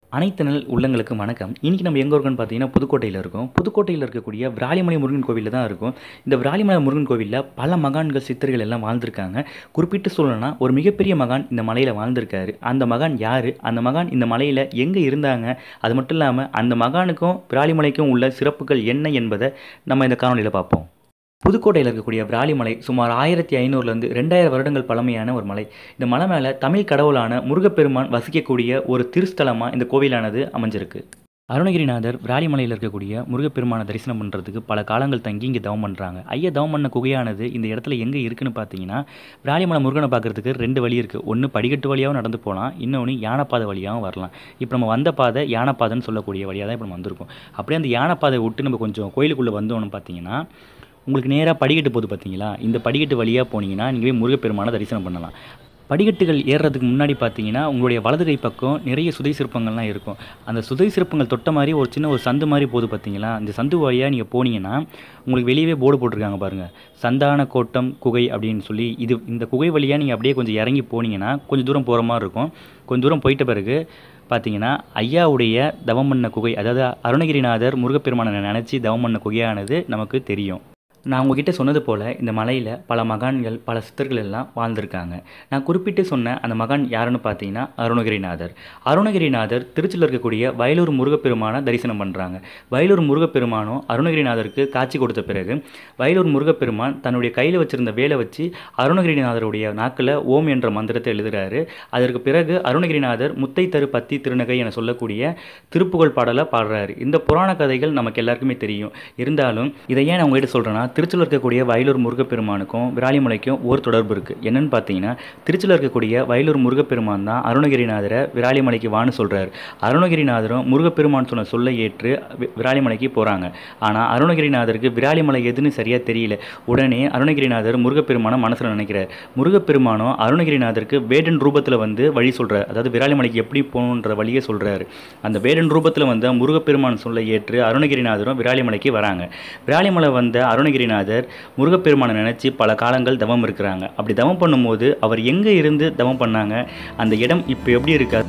அனைத்து நல் உள்ளங்களுக்கு வணக்கம் இன்றைக்கி நம்ம எங்கே இருக்கோம்னு பார்த்தீங்கன்னா புதுக்கோட்டையில் இருக்கோம் புதுக்கோட்டையில் இருக்கக்கூடிய விராலிமலை முருகன் கோவிலில் தான் இருக்கும் இந்த விராலிமலை முருகன் கோவிலில் பல மகான்கள் சித்தர்கள் எல்லாம் வாழ்ந்திருக்காங்க குறிப்பிட்டு சொல்லணும்னா ஒரு மிகப்பெரிய மகான் இந்த மலையில் வாழ்ந்திருக்காரு அந்த மகான் யார் அந்த மகான் இந்த மலையில் எங்கே இருந்தாங்க அது மட்டும் இல்லாமல் அந்த மகானுக்கும் விராலிமலைக்கும் உள்ள சிறப்புகள் என்ன என்பதை நம்ம இந்த காணொலியில் பார்ப்போம் புதுக்கோட்டையில் இருக்கக்கூடிய விராலிமலை சுமார் ஆயிரத்தி ஐநூறுலேருந்து ரெண்டாயிரம் வருடங்கள் பழமையான ஒரு மலை இந்த மலை மேலே தமிழ் கடவுளான முருகப்பெருமான் வசிக்கக்கூடிய ஒரு திருஸ்தலமாக இந்த கோவிலானது அமைஞ்சிருக்கு அருணகிரிநாதர் விராலிமலையில் இருக்கக்கூடிய முருகப்பெருமானை தரிசனம் பண்ணுறதுக்கு பல காலங்கள் தங்கி இங்கே தவம் பண்ணுறாங்க ஐயா தவம் பண்ண குகையானது இந்த இடத்துல எங்கே இருக்குன்னு பார்த்தீங்கன்னா விராலிமலை முருகனை பார்க்குறதுக்கு ரெண்டு வழி இருக்குது ஒன்று படிக்கட்டு வழியாகவும் நடந்து போகலாம் இன்னொன்று யானைப்பாதை வழியாகவும் வரலாம் இப்போ நம்ம வந்த பாதை யானைப்பாதைன்னு சொல்லக்கூடிய வழியாக தான் இப்போ நம்ம வந்திருக்கோம் அப்படியே அந்த யானைப்பாதை விட்டு நம்ம கொஞ்சம் கோயிலுக்குள்ளே வந்தோம்னு பார்த்தீங்கன்னா உங்களுக்கு நேராக படிக்கட்டு போகுது பார்த்தீங்களா இந்த படிக்கட்டு வழியாக போனீங்கன்னா நீங்கள் போய் முருகப்பெருமானை தரிசனம் பண்ணலாம் படிக்கட்டுகள் ஏறுறதுக்கு முன்னாடி பார்த்தீங்கன்னா உங்களுடைய வலது கை பக்கம் நிறைய சுதை சிற்பங்கள்லாம் இருக்கும் அந்த சுதை சிற்பங்கள் தொட்ட மாதிரி ஒரு சின்ன ஒரு சந்து மாதிரி போகுது பார்த்தீங்களா அந்த சந்து வழியாக நீங்கள் போனீங்கன்னா உங்களுக்கு வெளியவே போர்டு போட்டிருக்காங்க பாருங்கள் சந்தான கோட்டம் குகை அப்படின்னு சொல்லி இது இந்த குகை வழியாக நீங்கள் அப்படியே கொஞ்சம் இறங்கி போனீங்கன்னா கொஞ்சம் தூரம் போகிற மாதிரி இருக்கும் கொஞ்சம் தூரம் போயிட்ட பிறகு பார்த்தீங்கன்னா ஐயாவுடைய தவம் பண்ண குகை அதாவது அருணகிரிநாதர் முருகப்பெருமானை நினச்சி தவம் பண்ண குகையானது நமக்கு தெரியும் நான் உங்ககிட்ட சொன்னது போல் இந்த மலையில் பல மகான்கள் பல சித்தர்கள் எல்லாம் வாழ்ந்திருக்காங்க நான் குறிப்பிட்டு சொன்ன அந்த மகான் யாருன்னு பார்த்தீங்கன்னா அருணகிரிநாதர் அருணகிரிநாதர் திருச்சியில் இருக்கக்கூடிய வயலூர் முருகப்பெருமானை தரிசனம் பண்ணுறாங்க வயலூர் முருகப்பெருமானும் அருணகிரிநாதருக்கு காட்சி கொடுத்த பிறகு வயலூர் முருகப்பெருமான் தன்னுடைய கையில் வச்சிருந்த வேலை வச்சு அருணகிரிநாதருடைய நாக்கில் ஓம் என்ற மந்திரத்தை எழுதுகிறாரு அதற்கு பிறகு அருணகிரிநாதர் முத்தை தரு பத்தி திருநகை என சொல்லக்கூடிய திருப்புகழ் பாடலை பாடுறாரு இந்த புராண கதைகள் நமக்கு எல்லாருக்குமே தெரியும் இருந்தாலும் இதை ஏன் நான் உங்ககிட்ட சொல்கிறேன்னா திருச்சியில் இருக்கக்கூடிய வயலூர் முருகப்பெருமானுக்கும் விராலிமலைக்கும் ஒரு தொடர்பு இருக்குது என்னன்னு பார்த்தீங்கன்னா திருச்சியில் இருக்கக்கூடிய வயலூர் முருகப்பெருமான் தான் அருணகிரிநாதரை விராலிமலைக்கு வான்னு சொல்கிறார் அருணகிரிநாதரும் முருகப்பெருமான் சொன்ன சொல்லை ஏற்று வி- விராலிமலைக்கு போகிறாங்க ஆனால் அருணகிரிநாதருக்கு விராலிமலை எதுன்னு சரியாக தெரியல உடனே அருணகிரிநாதர் முருகப்பெருமானை மனசில் நினைக்கிறார் முருகப்பெருமானும் அருணகிரிநாதருக்கு வேடன் ரூபத்தில் வந்து வழி சொல்கிறார் அதாவது விராலிமலைக்கு எப்படி போகணுன்ற வழியை சொல்கிறாரு அந்த வேடன் ரூபத்தில் வந்த முருகப்பெருமான் சொல்லை ஏற்று அருணகிரிநாதரும் விராலிமலைக்கு வராங்க விராலிமலை வந்த அருணகிரிநாதர் முருகப்பெருமானை நினச்சி பல காலங்கள் தவம் இருக்கிறாங்க அப்படி தவம் பண்ணும்போது அவர் எங்கே இருந்து தவம் பண்ணாங்க அந்த இடம் இப்போ எப்படி இருக்கா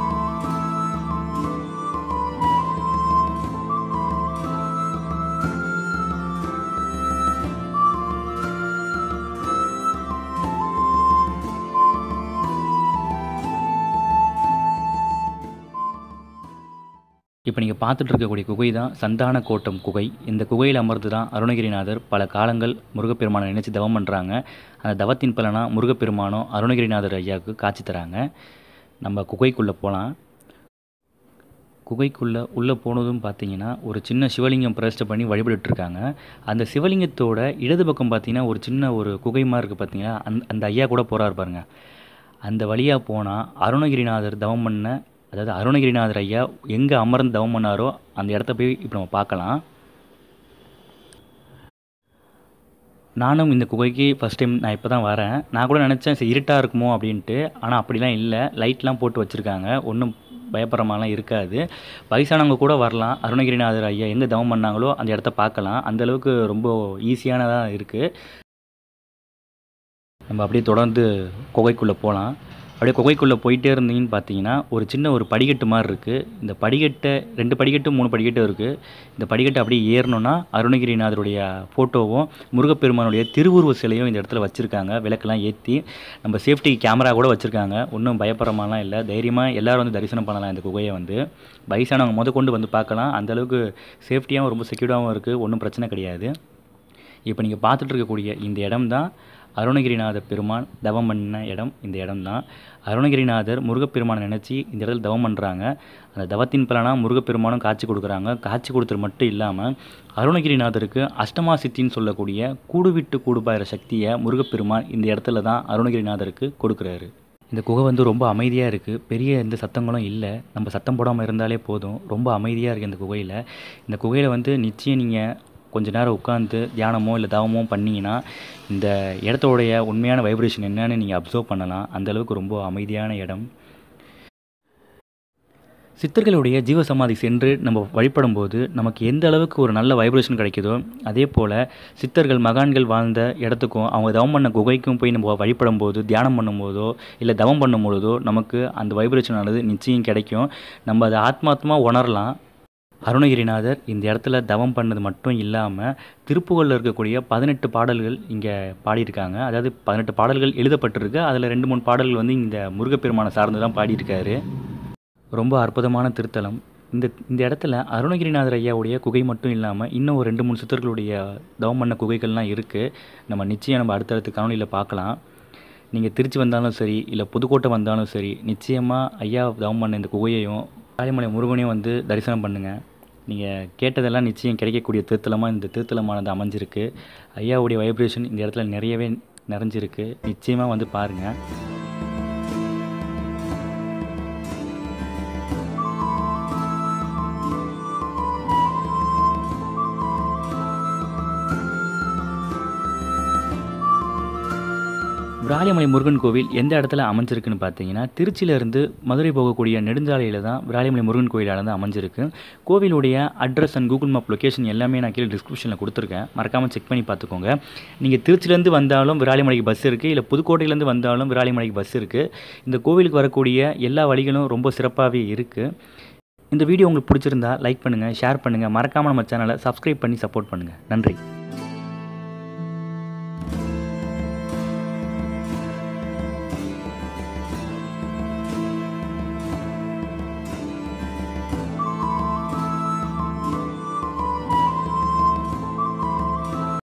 இப்போ நீங்கள் பார்த்துட்டு இருக்கக்கூடிய குகை தான் சந்தான கோட்டம் குகை இந்த குகையில் அமர்ந்து தான் அருணகிரிநாதர் பல காலங்கள் முருகப்பெருமானை நினச்சி தவம் பண்ணுறாங்க அந்த தவத்தின் பலனாக முருகப்பெருமானும் அருணகிரிநாதர் ஐயாவுக்கு காட்சி தராங்க நம்ம குகைக்குள்ளே போகலாம் குகைக்குள்ளே உள்ளே போனதும் பார்த்தீங்கன்னா ஒரு சின்ன சிவலிங்கம் பிரதிஷ்டை பண்ணி வழிபட்டுட்டு இருக்காங்க அந்த சிவலிங்கத்தோட இடது பக்கம் பார்த்தீங்கன்னா ஒரு சின்ன ஒரு குகை மாதிரி இருக்குது பார்த்தீங்கன்னா அந்த அந்த ஐயா கூட போகிறாரு பாருங்க அந்த வழியாக போனால் அருணகிரிநாதர் தவம் பண்ண அதாவது அருணகிரிநாதர் ஐயா எங்கே அமர்ந்து தவம் பண்ணாரோ அந்த இடத்த போய் இப்போ நம்ம பார்க்கலாம் நானும் இந்த குகைக்கு ஃபஸ்ட் டைம் நான் இப்போ தான் வரேன் நான் கூட நினச்சேன் சரி இருட்டாக இருக்குமோ அப்படின்ட்டு ஆனால் அப்படிலாம் இல்லை லைட்லாம் போட்டு வச்சுருக்காங்க ஒன்றும் பயப்படுற மாதிரிலாம் இருக்காது வயசானவங்க கூட வரலாம் அருணகிரிநாதர் ஐயா எங்கே தவம் பண்ணாங்களோ அந்த இடத்த பார்க்கலாம் அந்த அளவுக்கு ரொம்ப ஈஸியானதாக இருக்குது நம்ம அப்படியே தொடர்ந்து குகைக்குள்ளே போகலாம் அப்படியே குகைக்குள்ளே போயிட்டே இருந்தீங்கன்னு பார்த்தீங்கன்னா ஒரு சின்ன ஒரு படிக்கட்டு மாதிரி இருக்குது இந்த படிக்கட்டை ரெண்டு படிக்கட்டு மூணு படிக்கட்டு இருக்குது இந்த படிக்கட்டை அப்படியே ஏறணும்னா அருணகிரிநாதருடைய ஃபோட்டோவும் முருகப்பெருமானுடைய திருவுருவ சிலையும் இந்த இடத்துல வச்சுருக்காங்க விளக்கெல்லாம் ஏற்றி நம்ம சேஃப்டி கேமரா கூட வச்சுருக்காங்க ஒன்றும் பயப்படுற மாதிரிலாம் இல்லை தைரியமாக எல்லாரும் வந்து தரிசனம் பண்ணலாம் இந்த குகையை வந்து வயசானவங்க முத கொண்டு வந்து பார்க்கலாம் அந்த அளவுக்கு சேஃப்டியாகவும் ரொம்ப செக்யூர்டாகவும் இருக்குது ஒன்றும் பிரச்சனை கிடையாது இப்போ நீங்கள் பார்த்துட்டு இருக்கக்கூடிய இந்த இடம் தான் அருணகிரிநாத பெருமான் தவம் பண்ண இடம் இந்த இடம் தான் அருணகிரிநாதர் முருகப்பெருமானை நினச்சி இந்த இடத்துல தவம் பண்ணுறாங்க அந்த தவத்தின் பலனாக முருகப்பெருமானும் காட்சி கொடுக்குறாங்க காட்சி கொடுத்தது மட்டும் இல்லாமல் அருணகிரிநாதருக்கு அஷ்டமா சித்தின்னு சொல்லக்கூடிய கூடு விட்டு கூடு பாயிற சக்தியை முருகப்பெருமான் இந்த இடத்துல தான் அருணகிரிநாதருக்கு கொடுக்குறாரு இந்த குகை வந்து ரொம்ப அமைதியாக இருக்குது பெரிய எந்த சத்தங்களும் இல்லை நம்ம சத்தம் போடாமல் இருந்தாலே போதும் ரொம்ப அமைதியாக இருக்குது இந்த குகையில் இந்த குகையில் வந்து நிச்சயம் நீங்கள் கொஞ்ச நேரம் உட்காந்து தியானமோ இல்லை தவமோ பண்ணிங்கன்னா இந்த இடத்தோடைய உண்மையான வைப்ரேஷன் என்னன்னு நீங்கள் அப்சர்வ் பண்ணலாம் அந்த அளவுக்கு ரொம்ப அமைதியான இடம் சித்தர்களுடைய ஜீவசமாதி சென்று நம்ம வழிபடும்போது நமக்கு எந்த அளவுக்கு ஒரு நல்ல வைப்ரேஷன் கிடைக்குதோ அதே போல் சித்தர்கள் மகான்கள் வாழ்ந்த இடத்துக்கும் அவங்க தவம் பண்ண குகைக்கும் போய் நம்ம வழிபடும்போது தியானம் பண்ணும்போதோ இல்லை தவம் பண்ணும்பொழுதோ நமக்கு அந்த வைப்ரேஷன் ஆனது நிச்சயம் கிடைக்கும் நம்ம அதை ஆத்மாத்மா உணரலாம் அருணகிரிநாதர் இந்த இடத்துல தவம் பண்ணது மட்டும் இல்லாமல் திருப்புகழில் இருக்கக்கூடிய பதினெட்டு பாடல்கள் இங்கே பாடியிருக்காங்க அதாவது பதினெட்டு பாடல்கள் எழுதப்பட்டிருக்கு அதில் ரெண்டு மூணு பாடல்கள் வந்து இந்த முருகப்பெருமானை சார்ந்து தான் பாடியிருக்காரு ரொம்ப அற்புதமான திருத்தலம் இந்த இந்த இடத்துல அருணகிரிநாதர் ஐயாவுடைய குகை மட்டும் இல்லாமல் இன்னும் ஒரு ரெண்டு மூணு சித்தர்களுடைய தவம் பண்ண குகைகள்லாம் இருக்குது நம்ம நிச்சயம் நம்ம அடுத்தடுத்த காணொலியில் பார்க்கலாம் நீங்கள் திருச்சி வந்தாலும் சரி இல்லை புதுக்கோட்டை வந்தாலும் சரி நிச்சயமாக ஐயா தவம் பண்ண இந்த குகையையும் காளிமலை முருகனையும் வந்து தரிசனம் பண்ணுங்கள் நீங்கள் கேட்டதெல்லாம் நிச்சயம் கிடைக்கக்கூடிய திருத்தலமாக இந்த திருத்தலமானது அமைஞ்சிருக்கு ஐயாவுடைய வைப்ரேஷன் இந்த இடத்துல நிறையவே நிறைஞ்சிருக்கு நிச்சயமாக வந்து பாருங்கள் விராலிமலை முருகன் கோவில் எந்த இடத்துல அமைஞ்சிருக்குன்னு பார்த்தீங்கன்னா திருச்சியிலேருந்து மதுரை போகக்கூடிய நெடுஞ்சாலையில் தான் விராலிமலை முருகன் கோயிலானது அமைஞ்சிருக்கு கோவிலுடைய address and Google map location எல்லாமே நான் கீழே டிஸ்கிரிப்ஷனில் கொடுத்துருக்கேன் மறக்காமல் செக் பண்ணி பார்த்துக்கோங்க நீங்கள் திருச்சிலேருந்து வந்தாலும் விராலிமலைக்கு பஸ் இருக்குது இல்லை புதுக்கோட்டையிலேருந்து வந்தாலும் விராலிமலைக்கு பஸ் இருக்குது இந்த கோவிலுக்கு வரக்கூடிய எல்லா வழிகளும் ரொம்ப சிறப்பாகவே இருக்குது இந்த வீடியோ உங்களுக்கு பிடிச்சிருந்தா லைக் பண்ணுங்கள் ஷேர் பண்ணுங்கள் மறக்காமல் நம்ம சேனலை சப்ஸ்கிரைப் பண்ணி சப்போர்ட் பண்ணுங்கள் நன்றி